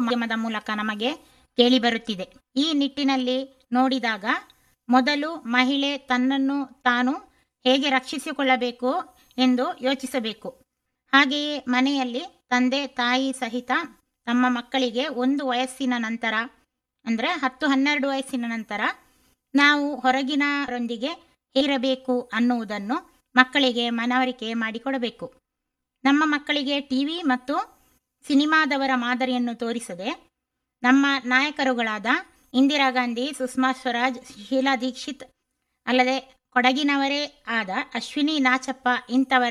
ಮಾಧ್ಯಮದ ಮೂಲಕ ನಮಗೆ ಕೇಳಿಬರುತ್ತಿದೆ ಈ ನಿಟ್ಟಿನಲ್ಲಿ ನೋಡಿದಾಗ ಮೊದಲು ಮಹಿಳೆ ತನ್ನನ್ನು ತಾನು ಹೇಗೆ ರಕ್ಷಿಸಿಕೊಳ್ಳಬೇಕು ಎಂದು ಯೋಚಿಸಬೇಕು ಹಾಗೆಯೇ ಮನೆಯಲ್ಲಿ ತಂದೆ ತಾಯಿ ಸಹಿತ ತಮ್ಮ ಮಕ್ಕಳಿಗೆ ಒಂದು ವಯಸ್ಸಿನ ನಂತರ ಅಂದರೆ ಹತ್ತು ಹನ್ನೆರಡು ವಯಸ್ಸಿನ ನಂತರ ನಾವು ಹೊರಗಿನರೊಂದಿಗೆ ಹೇಗಿರಬೇಕು ಅನ್ನುವುದನ್ನು ಮಕ್ಕಳಿಗೆ ಮನವರಿಕೆ ಮಾಡಿಕೊಡಬೇಕು ನಮ್ಮ ಮಕ್ಕಳಿಗೆ ಟಿವಿ ಮತ್ತು ಸಿನಿಮಾದವರ ಮಾದರಿಯನ್ನು ತೋರಿಸದೆ ನಮ್ಮ ನಾಯಕರುಗಳಾದ ಇಂದಿರಾ ಗಾಂಧಿ ಸುಷ್ಮಾ ಸ್ವರಾಜ್ ಶೀಲಾ ದೀಕ್ಷಿತ್ ಅಲ್ಲದೆ ಕೊಡಗಿನವರೇ ಆದ ಅಶ್ವಿನಿ ನಾಚಪ್ಪ ಇಂಥವರ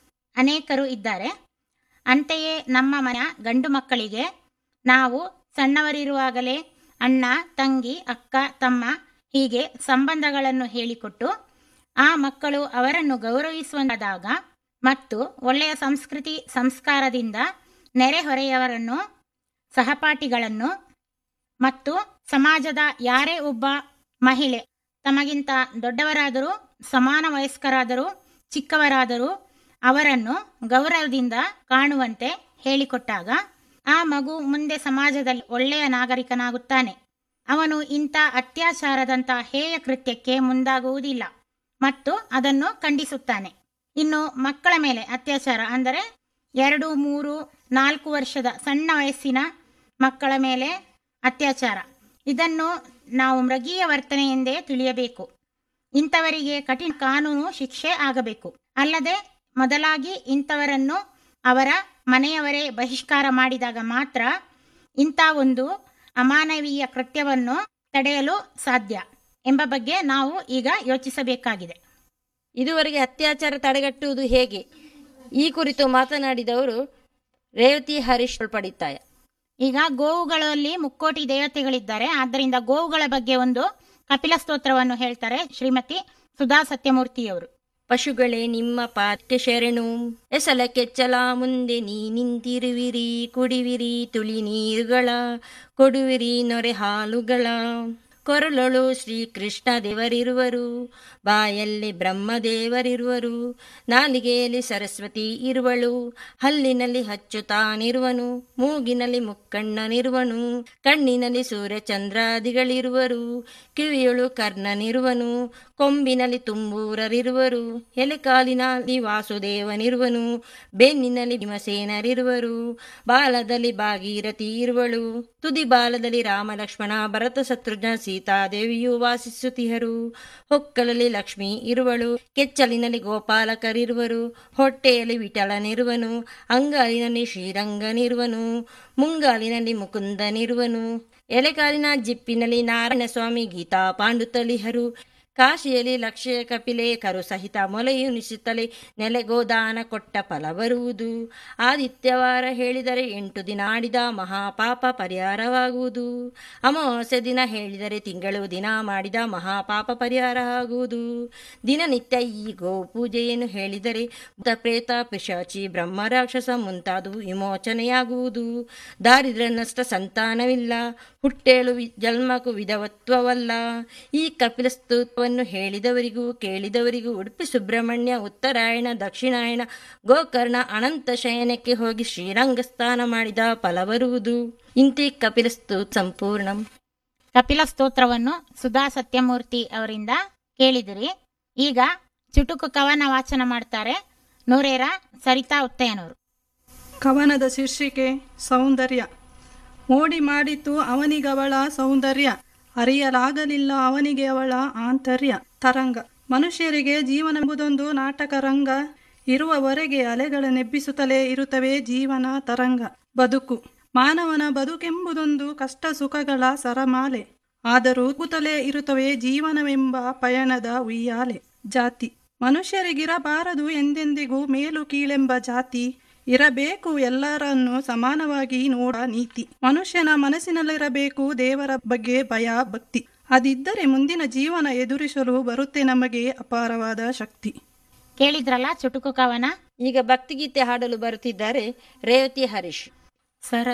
ಅನೇಕರು ಇದ್ದಾರೆ ಅಂತೆಯೇ ನಮ್ಮ ಮನೆಯ ಗಂಡು ಮಕ್ಕಳಿಗೆ ನಾವು ಸಣ್ಣವರಿರುವಾಗಲೇ ಅಣ್ಣ ತಂಗಿ ಅಕ್ಕ ತಮ್ಮ ಹೀಗೆ ಸಂಬಂಧಗಳನ್ನು ಹೇಳಿಕೊಟ್ಟು ಆ ಮಕ್ಕಳು ಅವರನ್ನು ಗೌರವಿಸುವಂತಾದಾಗ ಮತ್ತು ಒಳ್ಳೆಯ ಸಂಸ್ಕೃತಿ ಸಂಸ್ಕಾರದಿಂದ ನೆರೆಹೊರೆಯವರನ್ನು ಸಹಪಾಠಿಗಳನ್ನು ಮತ್ತು ಸಮಾಜದ ಯಾರೇ ಒಬ್ಬ ಮಹಿಳೆ ತಮಗಿಂತ ದೊಡ್ಡವರಾದರೂ ಸಮಾನ ವಯಸ್ಕರಾದರೂ ಚಿಕ್ಕವರಾದರೂ ಅವರನ್ನು ಗೌರವದಿಂದ ಕಾಣುವಂತೆ ಹೇಳಿಕೊಟ್ಟಾಗ ಆ ಮಗು ಮುಂದೆ ಸಮಾಜದಲ್ಲಿ ಒಳ್ಳೆಯ ನಾಗರಿಕನಾಗುತ್ತಾನೆ ಅವನು ಇಂಥ ಅತ್ಯಾಚಾರದಂಥ ಹೇಯ ಕೃತ್ಯಕ್ಕೆ ಮುಂದಾಗುವುದಿಲ್ಲ ಮತ್ತು ಅದನ್ನು ಖಂಡಿಸುತ್ತಾನೆ ಇನ್ನು ಮಕ್ಕಳ ಮೇಲೆ ಅತ್ಯಾಚಾರ ಅಂದರೆ ಎರಡು ಮೂರು ನಾಲ್ಕು ವರ್ಷದ ಸಣ್ಣ ವಯಸ್ಸಿನ ಮಕ್ಕಳ ಮೇಲೆ ಅತ್ಯಾಚಾರ ಇದನ್ನು ನಾವು ಮೃಗೀಯ ವರ್ತನೆ ಎಂದೇ ತಿಳಿಯಬೇಕು ಇಂಥವರಿಗೆ ಕಠಿಣ ಕಾನೂನು ಶಿಕ್ಷೆ ಆಗಬೇಕು ಅಲ್ಲದೆ ಮೊದಲಾಗಿ ಇಂಥವರನ್ನು ಅವರ ಮನೆಯವರೇ ಬಹಿಷ್ಕಾರ ಮಾಡಿದಾಗ ಮಾತ್ರ ಇಂಥ ಒಂದು ಅಮಾನವೀಯ ಕೃತ್ಯವನ್ನು ತಡೆಯಲು ಸಾಧ್ಯ ಎಂಬ ಬಗ್ಗೆ ನಾವು ಈಗ ಯೋಚಿಸಬೇಕಾಗಿದೆ ಇದುವರೆಗೆ ಅತ್ಯಾಚಾರ ತಡೆಗಟ್ಟುವುದು ಹೇಗೆ ಈ ಕುರಿತು ಮಾತನಾಡಿದವರು ರೇವತಿ ಹರೀಶ್ ಪಡಿತಾಯ ಈಗ ಗೋವುಗಳಲ್ಲಿ ಮುಕ್ಕೋಟಿ ದೇವತೆಗಳಿದ್ದಾರೆ ಆದ್ದರಿಂದ ಗೋವುಗಳ ಬಗ್ಗೆ ಒಂದು ಕಪಿಲ ಸ್ತೋತ್ರವನ್ನು ಹೇಳ್ತಾರೆ ಶ್ರೀಮತಿ ಸುಧಾ ಸತ್ಯಮೂರ್ತಿಯವರು ಪಶುಗಳೇ ನಿಮ್ಮ ಪಾತ್ಯ ಶರಣು ಎಸಲ ಕೆಚ್ಚಲ ಮುಂದೆ ನೀ ನಿಂತಿರುವಿರಿ ಕುಡಿವಿರಿ ತುಳಿ ನೀರುಗಳ ಕೊಡುವಿರಿ ನೊರೆ ಹಾಲುಗಳ ಕೊರಳೊಳು ಶ್ರೀ ಕೃಷ್ಣ ದೇವರಿರುವರು ಬಾಯಲ್ಲಿ ಬ್ರಹ್ಮದೇವರಿರುವರು ನಾಲಿಗೆಯಲ್ಲಿ ಸರಸ್ವತಿ ಇರುವಳು ಹಲ್ಲಿನಲ್ಲಿ ಹಚ್ಚುತ್ತಾನಿರುವನು ಮೂಗಿನಲ್ಲಿ ಮುಕ್ಕಣ್ಣನಿರುವನು ಕಣ್ಣಿನಲ್ಲಿ ಸೂರ್ಯಚಂದ್ರಾದಿಗಳಿರುವರು ಕಿವಿಯೊಳು ಕರ್ಣನಿರುವನು ಕೊಂಬಿನಲ್ಲಿ ತುಂಬೂರರಿರುವರು ಎಲೆಕಾಲಿನಲ್ಲಿ ವಾಸುದೇವನಿರುವನು ಬೆನ್ನಿನಲ್ಲಿ ಭೀಮಸೇನರಿರುವರು ಬಾಲದಲ್ಲಿ ಭಾಗೀರಥಿ ಇರುವಳು ತುದಿ ಬಾಲದಲ್ಲಿ ರಾಮ ಲಕ್ಷ್ಮಣ ಭರತ ಶತ್ರುಘ್ನ ಸೀತಾದೇವಿಯು ವಾಸಿಸುತ್ತಿಹರು ಹೊಕ್ಕಲಲ್ಲಿ ಲಕ್ಷ್ಮಿ ಇರುವಳು ಕೆಚ್ಚಲಿನಲ್ಲಿ ಗೋಪಾಲಕರಿರುವರು ಹೊಟ್ಟೆಯಲ್ಲಿ ವಿಠಲನಿರುವನು ಅಂಗಾಲಿನಲ್ಲಿ ಶ್ರೀರಂಗನಿರುವನು ಮುಂಗಾಲಿನಲ್ಲಿ ಮುಕುಂದನಿರುವನು ಎಲೆಕಾಲಿನ ಜಿಪ್ಪಿನಲ್ಲಿ ನಾರಾಯಣ ಸ್ವಾಮಿ ಗೀತಾ ಪಾಂಡುತಲಿಹರು ಕಾಶಿಯಲ್ಲಿ ಲಕ್ಷ್ಯ ಕಪಿಲೆ ಕರು ಸಹಿತ ಮೊಲೆಯುಣಿಸುತ್ತಲೇ ನೆಲೆಗೋದಾನ ಕೊಟ್ಟ ಫಲ ಬರುವುದು ಆದಿತ್ಯವಾರ ಹೇಳಿದರೆ ಎಂಟು ದಿನ ಆಡಿದ ಮಹಾಪಾಪ ಪರಿಹಾರವಾಗುವುದು ಅಮಾವಾಸ್ಯ ದಿನ ಹೇಳಿದರೆ ತಿಂಗಳು ದಿನ ಮಾಡಿದ ಮಹಾಪಾಪ ಪರಿಹಾರ ಆಗುವುದು ದಿನನಿತ್ಯ ಈ ಗೋ ಪೂಜೆಯನ್ನು ಹೇಳಿದರೆ ಭೂತ ಪ್ರೇತ ಪಿಶಾಚಿ ಬ್ರಹ್ಮ ರಾಕ್ಷಸ ಮುಂತಾದವು ವಿಮೋಚನೆಯಾಗುವುದು ದಾರಿದ್ರ್ಯ ನಷ್ಟ ಸಂತಾನವಿಲ್ಲ ಹುಟ್ಟೇಳು ವಿ- ಜನ್ಮಕ್ಕೂ ವಿಧವತ್ವವಲ್ಲ ಈ ಕಪಿಲ ಸ್ತೋತ್ರವನ್ನು ಹೇಳಿದವರಿಗೂ ಕೇಳಿದವರಿಗೂ ಉಡುಪಿ ಸುಬ್ರಹ್ಮಣ್ಯ ಉತ್ತರಾಯಣ ದಕ್ಷಿಣಾಯಣ ಗೋಕರ್ಣ ಅನಂತ ಶಯನಕ್ಕೆ ಹೋಗಿ ಶ್ರೀರಂಗ ಸ್ನಾನ ಮಾಡಿದ ಫಲ ಬರುವುದು ಇಂತಿ ಕಪಿಲ ಸ್ತೋತ್ರ ಸಂಪೂರ್ಣಂ ಕಪಿಲ ಸ್ತೋತ್ರವನ್ನು ಸುಧಾ ಸತ್ಯಮೂರ್ತಿ ಅವರಿಂದ ಕೇಳಿದಿರಿ ಈಗ ಚುಟುಕು ಕವನ ವಾಚನ ಮಾಡ್ತಾರೆ ನೂರೇರ ಸರಿತಾ ಉತ್ತಯ್ಯನವರು ಕವನದ ಶೀರ್ಷಿಕೆ ಸೌಂದರ್ಯ ಮೋಡಿ ಮಾಡಿತು ಅವನಿಗವಳ ಸೌಂದರ್ಯ ಅರಿಯಲಾಗಲಿಲ್ಲ ಅವನಿಗೆ ಅವಳ ಆಂತರ್ಯ ತರಂಗ ಮನುಷ್ಯರಿಗೆ ಜೀವನವೆಂಬುದೊಂದು ನಾಟಕ ರಂಗ ಇರುವವರೆಗೆ ಅಲೆಗಳನ್ನೆಬ್ಬಿಸುತ್ತಲೇ ಇರುತ್ತವೆ ಜೀವನ ತರಂಗ ಬದುಕು ಮಾನವನ ಬದುಕೆಂಬುದೊಂದು ಕಷ್ಟ ಸುಖಗಳ ಸರಮಾಲೆ ಆದರೂ ಕೂತಲೇ ಇರುತ್ತವೆ ಜೀವನವೆಂಬ ಪಯಣದ ಉಯ್ಯಾಲೆ ಜಾತಿ ಮನುಷ್ಯರಿಗಿರಬಾರದು ಎಂದೆಂದಿಗೂ ಮೇಲು ಕೀಳೆಂಬ ಜಾತಿ ಇರಬೇಕು ಎಲ್ಲರನ್ನು ಸಮಾನವಾಗಿ ನೋಡ ನೀತಿ ಮನುಷ್ಯನ ಮನಸ್ಸಿನಲ್ಲಿರಬೇಕು ದೇವರ ಬಗ್ಗೆ ಭಯ ಭಕ್ತಿ ಅದಿದ್ದರೆ ಮುಂದಿನ ಜೀವನ ಎದುರಿಸಲು ಬರುತ್ತೆ ನಮಗೆ ಅಪಾರವಾದ ಶಕ್ತಿ ಕೇಳಿದ್ರಲ್ಲ ಚುಟುಕು ಕವನ ಈಗ ಭಕ್ತಿಗೀತೆ ಹಾಡಲು ಬರುತ್ತಿದ್ದಾರೆ ರೇವತಿ ಹರೀಶ್ ಸರ